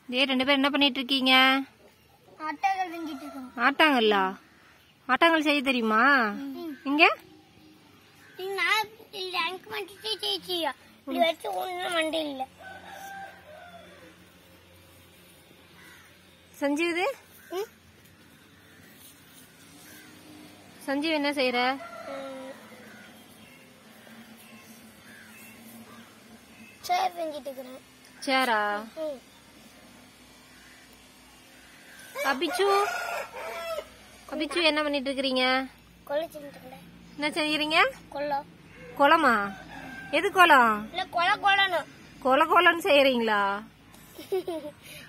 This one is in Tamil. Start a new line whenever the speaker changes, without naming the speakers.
டேய் ரெண்டு பேரும் என்ன பண்ணிட்டு இருக்கீங்க
ஆட்டாக்கள் செஞ்சுட்டு இருக்கோம்
ஆட்டாங்கல்லா ஆட்டாங்கல் செய்ய தெரியுமா இங்க
நான் இல்ல எனக்கு மட்டும் செய்யிச்சியா இப்படி வச்சு ஒன்றும் மண்டை இல்லை
சஞ்சீவ் சஞ்சீவ் என்ன செய்யற
சேர் செஞ்சுட்டு இருக்கிறேன்
சேரா
ம்.
அபிச்சு அபிச்சு என்ன பண்ணிட்டு இருக்கிறீங்க
கொலை செஞ்சுட்டு இருக்கிறேன்
என்ன செய்யறீங்க
கொல்லம்
குளமா எது குளம்
இல்ல கொலை கொல்லணும்
கொலை குளம்னு செய்யறீங்களா